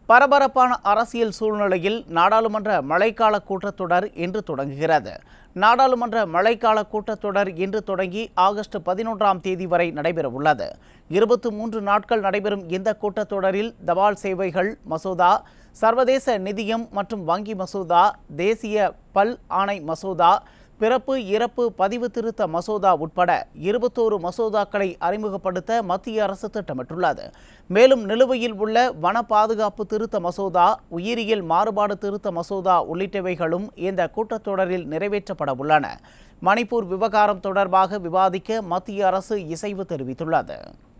பரபரப்பான அரசியல் சூழ்நிலையில் நாடாளுமன்ற மழைக்கால கூட்டத்தொடர் இன்று தொடங்குகிறது நாடாளுமன்ற மழைக்கால கூட்டத்தொடர் இன்று தொடங்கி ஆகஸ்ட் பதினொன்றாம் தேதி வரை நடைபெறவுள்ளது இருபத்தி மூன்று நாட்கள் நடைபெறும் இந்த கூட்டத்தொடரில் தபால் சேவைகள் மசோதா சர்வதேச நிதியம் மற்றும் வங்கி மசோதா தேசிய பல் ஆணை மசோதா பிறப்பு இறப்பு பதிவு திருத்த மசோதா உட்பட இருபத்தோரு மசோதாக்களை அறிமுகப்படுத்த மத்திய அரசு திட்டமிட்டுள்ளது மேலும் நிலுவையில் உள்ள வன பாதுகாப்பு திருத்த மசோதா உயிரியல் மாறுபாடு திருத்த மசோதா உள்ளிட்டவைகளும் இந்த கூட்டத்தொடரில் நிறைவேற்றப்பட உள்ளன மணிப்பூர் விவகாரம் தொடர்பாக விவாதிக்க மத்திய அரசு இசைவு தெரிவித்துள்ளது